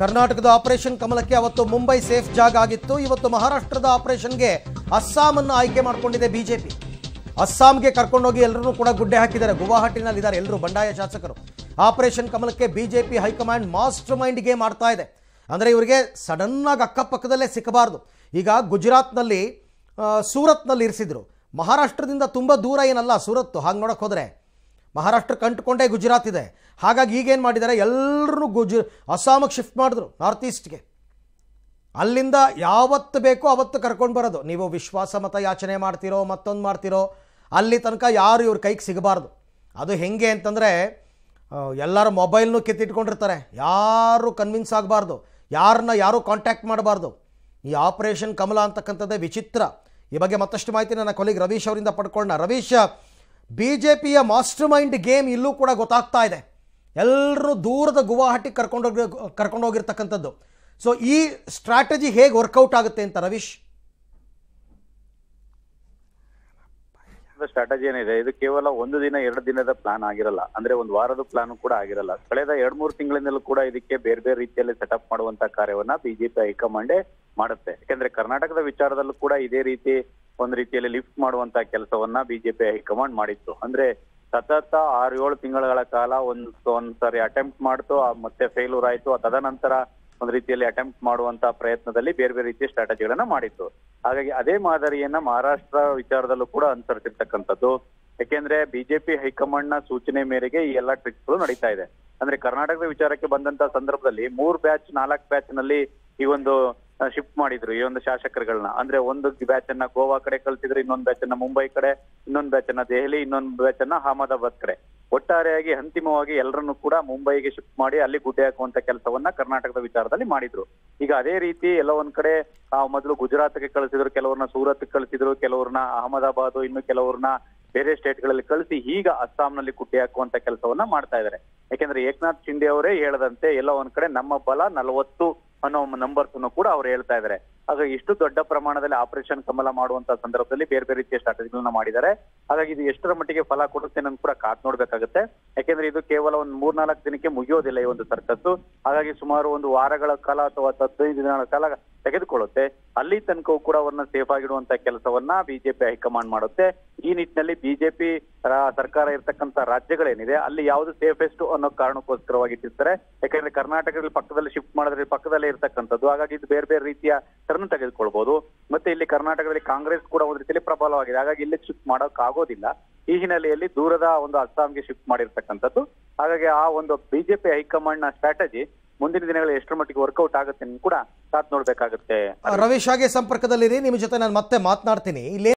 ಕರ್ನಾಟಕದ ಆಪರೇಷನ್ ಕಮಲಕ್ಕೆ ಅವತ್ತು ಮುಂಬೈ ಸೇಫ್ ಜಾಗ ಆಗಿತ್ತು ಇವತ್ತು ಮಹಾರಾಷ್ಟ್ರದ ಆಪರೇಷನ್ಗೆ ಅಸ್ಸಾಮನ್ನು ಆಯ್ಕೆ ಮಾಡಿಕೊಂಡಿದೆ ಬಿಜೆಪಿ ಅಸ್ಸಾಂಗೆ ಕರ್ಕೊಂಡೋಗಿ ಎಲ್ಲರೂ ಕೂಡ ಗುಡ್ಡೆ ಹಾಕಿದ್ದಾರೆ ಗುವಾಹಟಿನಲ್ಲಿ ಇದ್ದಾರೆ ಎಲ್ಲರೂ ಬಂಡಾಯ ಶಾಸಕರು ಆಪರೇಷನ್ ಕಮಲಕ್ಕೆ BJP high command master mind game ಆಡ್ತಾ ಇದೆ ಅಂದರೆ ಇವರಿಗೆ ಸಡನ್ ಆಗಿ ಅಕ್ಕಪಕ್ಕದಲ್ಲೇ ಸಿಕ್ಕಬಾರ್ದು ಈಗ ಗುಜರಾತ್ನಲ್ಲಿ ಆ, ಸೂರತ್ನಲ್ಲಿ ಇರಿಸಿದ್ರು ಮಹಾರಾಷ್ಟ್ರದಿಂದ ತುಂಬ ದೂರ ಏನಲ್ಲ ಸೂರತ್ ಹಾಗೆ ನೋಡಕ್ಕೆ ಹೋದರೆ ಮಹಾರಾಷ್ಟ್ರ ಕಂಡುಕೊಂಡೇ ಗುಜರಾತ್ ಇದೆ ಹಾಗಾಗಿ ಈಗೇನು ಮಾಡಿದ್ದಾರೆ ಎಲ್ಲರೂ ಗುಜ ಅಸ್ಸಾಮಿಗೆ ಶಿಫ್ಟ್ ಮಾಡಿದ್ರು ನಾರ್ತ್ ಈಸ್ಟ್ಗೆ ಅಲ್ಲಿಂದ ಯಾವತ್ತು ಬೇಕೋ ಅವತ್ತು ಕರ್ಕೊಂಡು ಬರೋದು ನೀವು ವಿಶ್ವಾಸ ಮತ ಯಾಚನೆ ಮಾಡ್ತಿರೋ ಮತ್ತೊಂದು ಮಾಡ್ತಿರೋ ಅಲ್ಲಿ ತನಕ ಯಾರು ಇವ್ರ ಕೈಗೆ ಸಿಗಬಾರ್ದು ಅದು ಹೆಂಗೆ ಅಂತಂದರೆ ಎಲ್ಲರ ಮೊಬೈಲ್ನು ಕಿತ್ತಿಟ್ಕೊಂಡಿರ್ತಾರೆ ಯಾರು ಕನ್ವಿನ್ಸ್ ಆಗಬಾರ್ದು ಯಾರನ್ನ ಯಾರೂ ಕಾಂಟ್ಯಾಕ್ಟ್ ಮಾಡಬಾರ್ದು ಈ ಆಪರೇಷನ್ ಕಮಲ ಅಂತಕ್ಕಂಥದ್ದೇ ವಿಚಿತ್ರ ಈ ಬಗ್ಗೆ ಮತ್ತಷ್ಟು ಮಾಹಿತಿ ನನ್ನ ಕೊಲಿಗ್ ರವೀಶ್ ಅವರಿಂದ ಪಡ್ಕೊಂಡ ರವೀಶ್ ಬಿ ಜೆ ಪಿಯ ಮಾಸ್ಟರ್ ಮೈಂಡ್ ಗೇಮ್ ಇಲ್ಲೂ ಕೂಡ ಗೊತ್ತಾಗ್ತಾ ಇದೆ ಎಲ್ಲರೂ ದೂರದ ಗುವಾಹಟಿ ಕರ್ಕೊಂಡೋಗಿ ಕರ್ಕೊಂಡೋಗಿರ್ತಕ್ಕಂಥದ್ದು ಸೊ ಈ ಸ್ಟ್ರಾಟಜಿ ಹೇಗೆ ವರ್ಕೌಟ್ ಆಗುತ್ತೆ ಅಂತ ರವೀಶ್ ಸ್ಟ್ರಾಟಜಿ ಏನಿದೆ ಇದು ಕೇವಲ ಒಂದು ದಿನ ಎರಡು ದಿನದ ಪ್ಲಾನ್ ಆಗಿರಲ್ಲ ಅಂದ್ರೆ ಒಂದು ವಾರದ ಪ್ಲಾನ್ ಕೂಡ ಆಗಿರಲ್ಲ ಕಳೆದ ಎರಡ್ ಮೂರು ತಿಂಗಳಿಂದಲೂ ಕೂಡ ಇದಕ್ಕೆ ಬೇರೆ ಬೇರೆ ರೀತಿಯಲ್ಲಿ ಸೆಟಪ್ ಮಾಡುವಂತ ಕಾರ್ಯವನ್ನ ಬಿಜೆಪಿ ಹೈಕಮಾಂಡೇ ಮಾಡುತ್ತೆ ಯಾಕಂದ್ರೆ ಕರ್ನಾಟಕದ ವಿಚಾರದಲ್ಲೂ ಕೂಡ ಇದೇ ರೀತಿ ಒಂದು ರೀತಿಯಲ್ಲಿ ಲಿಫ್ಟ್ ಮಾಡುವಂತ ಕೆಲಸವನ್ನ ಬಿಜೆಪಿ ಹೈಕಮಾಂಡ್ ಮಾಡಿತ್ತು ಅಂದ್ರೆ ಸತತ ಆರು ಏಳು ತಿಂಗಳ ಕಾಲ ಒಂದ್ ಒಂದ್ಸರಿ ಅಟೆಂಪ್ಟ್ ಮಾಡ್ತು ಆ ಮತ್ತೆ ಫೇಲ್ಯೂರ್ ಆಯ್ತು ಆ ತದನಂತರ ಒಂದು ರೀತಿಯಲ್ಲಿ ಅಟೆಂಪ್ಟ್ ಮಾಡುವಂತ ಪ್ರಯತ್ನದಲ್ಲಿ ಬೇರೆ ಬೇರೆ ರೀತಿಯ ಸ್ಟ್ರಾಟಜಿಗಳನ್ನ ಮಾಡಿತ್ತು ಹಾಗಾಗಿ ಅದೇ ಮಾದರಿಯನ್ನ ಮಹಾರಾಷ್ಟ್ರ ವಿಚಾರದಲ್ಲೂ ಕೂಡ ಅನುಸರಿಸಿರ್ತಕ್ಕಂಥದ್ದು ಯಾಕೆಂದ್ರೆ ಬಿಜೆಪಿ ಹೈಕಮಾಂಡ್ ನ ಸೂಚನೆ ಮೇರೆಗೆ ಈ ಎಲ್ಲಾ ಟ್ರಿಕ್ಸ್ ಗಳು ನಡೀತಾ ಇದೆ ಅಂದ್ರೆ ಕರ್ನಾಟಕದ ವಿಚಾರಕ್ಕೆ ಬಂದಂತ ಸಂದರ್ಭದಲ್ಲಿ ಮೂರ್ ಬ್ಯಾಚ್ ನಾಲ್ಕು ಬ್ಯಾಚ್ ನಲ್ಲಿ ಈ ಒಂದು ಶಿಫ್ಟ್ ಮಾಡಿದ್ರು ಈ ಒಂದು ಶಾಸಕರುಗಳನ್ನ ಅಂದ್ರೆ ಒಂದು ಬ್ಯಾಚ್ ಅನ್ನ ಗೋವಾ ಕಡೆ ಕಳ್ಸಿದ್ರು ಇನ್ನೊಂದು ಬ್ಯಾಚ್ ಅನ್ನ ಮುಂಬೈ ಕಡೆ ಇನ್ನೊಂದು ಬ್ಯಾಚ್ ಅನ್ನ ದೆಹಲಿ ಇನ್ನೊಂದು ಬ್ಯಾಚ್ ಅನ್ನ ಅಹಮದಾಬಾದ್ ಕಡೆ ಒಟ್ಟಾರೆಯಾಗಿ ಅಂತಿಮವಾಗಿ ಎಲ್ಲರನ್ನು ಕೂಡ ಮುಂಬೈಗೆ ಶಿಫ್ಟ್ ಮಾಡಿ ಅಲ್ಲಿ ಗುಡ್ಡೆ ಹಾಕುವಂತ ಕೆಲಸವನ್ನ ಕರ್ನಾಟಕದ ವಿಚಾರದಲ್ಲಿ ಮಾಡಿದ್ರು ಈಗ ಅದೇ ರೀತಿ ಎಲ್ಲ ಒಂದ್ ಕಡೆ ಆ, ಮೊದಲು ಗುಜರಾತ್ಗೆ ಕಳಿಸಿದ್ರು ಕೆಲವ್ರನ್ನ ಸೂರತ್ ಕಳಿಸಿದ್ರು ಕೆಲವ್ರನ್ನ ಅಹಮದಾಬಾದ್ ಇನ್ನು ಕೆಲವ್ರನ್ನ ಬೇರೆ ಸ್ಟೇಟ್ಗಳಲ್ಲಿ ಕಳಿಸಿ ಈಗ ಅಸ್ಸಾಂನಲ್ಲಿ ಕುಟ್ಟಿ ಹಾಕುವಂತ ಕೆಲಸವನ್ನ ಮಾಡ್ತಾ ಇದ್ದಾರೆ ಯಾಕೆಂದ್ರೆ ಏಕನಾಥ್ ಶಿಂದೆ ಅವರೇ ಹೇಳದಂತೆ ಎಲ್ಲ ಒಂದ್ ಕಡೆ ನಮ್ಮ ಬಲ ನಲವತ್ತು ಅನ್ನೋ ನಂಬರ್ಸ್ ಅನ್ನು ಕೂಡ ಅವ್ರು ಹೇಳ್ತಾ ಇದ್ದಾರೆ ಹಾಗಾಗಿ ಇಷ್ಟು ದೊಡ್ಡ ಪ್ರಮಾಣದಲ್ಲಿ ಆಪರೇಷನ್ ಕಮಲ ಮಾಡುವಂತ ಸಂದರ್ಭದಲ್ಲಿ ಬೇರೆ ಬೇರೆ ರೀತಿಯ ಸ್ಟ್ರಾಟಜಿಗಳನ್ನ ಮಾಡಿದ್ದಾರೆ ಹಾಗಾಗಿ ಇದು ಎಷ್ಟರ ಮಟ್ಟಿಗೆ ಫಲ ಕೊಡುತ್ತೆ ಅನ್ನೋದು ಕೂಡ ಕಾತ್ ನೋಡ್ಬೇಕಾಗುತ್ತೆ ಯಾಕೆಂದ್ರೆ ಇದು ಕೇವಲ ಒಂದು ಮೂರ್ನಾಲ್ಕು ದಿನಕ್ಕೆ ಮುಗಿಯೋದಿಲ್ಲ ಈ ಒಂದು ಸರ್ಕಸ್ಸು ಹಾಗಾಗಿ ಸುಮಾರು ಒಂದು ವಾರಗಳ ಕಾಲ ಅಥವಾ ಹದಿನೈದು ದಿನಗಳ ಕಾಲ ತೆಗೆದುಕೊಳ್ಳುತ್ತೆ ಅಲ್ಲಿ ತನಕವೂ ಕೂಡ ಅವರನ್ನ ಸೇಫ್ ಆಗಿಡುವಂತ ಕೆಲಸವನ್ನ ಬಿಜೆಪಿ ಹೈಕಮಾಂಡ್ ಮಾಡುತ್ತೆ ಈ ನಿಟ್ಟಿನಲ್ಲಿ ಬಿಜೆಪಿ ಸರ್ಕಾರ ಇರ್ತಕ್ಕಂತ ರಾಜ್ಯಗಳೇನಿದೆ ಅಲ್ಲಿ ಯಾವ್ದು ಸೇಫೆಸ್ಟ್ ಅನ್ನೋ ಕಾರಣಕ್ಕೋಸ್ಕರವಾಗಿ ಇಟ್ಟಿರ್ತಾರೆ ಯಾಕಂದ್ರೆ ಕರ್ನಾಟಕದಲ್ಲಿ ಪಕ್ಕದಲ್ಲಿ ಶಿಫ್ಟ್ ಮಾಡಿದ್ರೆ ಪಕ್ಕದಲ್ಲೇ ಇರ್ತಕ್ಕಂಥದ್ದು ಹಾಗಾಗಿ ಇದು ಬೇರೆ ಬೇರೆ ರೀತಿಯ ಟರ್ನ್ ತೆಗೆದುಕೊಳ್ಬಹುದು ಮತ್ತೆ ಇಲ್ಲಿ ಕರ್ನಾಟಕದಲ್ಲಿ ಕಾಂಗ್ರೆಸ್ ಕೂಡ ಒಂದು ರೀತಿಯಲ್ಲಿ ಪ್ರಬಲವಾಗಿದೆ ಹಾಗಾಗಿ ಇಲ್ಲಿ ಶಿಫ್ಟ್ ಮಾಡೋಕ್ ಆಗೋದಿಲ್ಲ ಈ ಹಿನ್ನೆಲೆಯಲ್ಲಿ ದೂರದ ಒಂದು ಅಸ್ಸಾಂಗೆ ಶಿಫ್ಟ್ ಮಾಡಿರ್ತಕ್ಕಂಥದ್ದು ಹಾಗಾಗಿ ಆ ಒಂದು ಬಿಜೆಪಿ ಹೈಕಮಾಂಡ್ ನ ಸ್ಟ್ರಾಟಜಿ ಮುಂದಿನ ದಿನಗಳಲ್ಲಿ ಎಷ್ಟರ ಮಟ್ಟಿಗೆ ವರ್ಕೌಟ್ ಆಗುತ್ತೆ ಅನ್ನೋದು ಕೂಡ ಕಾತ್ ನೋಡ್ಬೇಕಾಗುತ್ತೆ ರವೀಶ್ ಹಾಗೆ ಸಂಪರ್ಕದಲ್ಲಿರಿ ನಿಮ್ಮ ಜೊತೆ ನಾನು ಮತ್ತೆ ಮಾತನಾಡ್ತೀನಿ ಇಲ್ಲಿ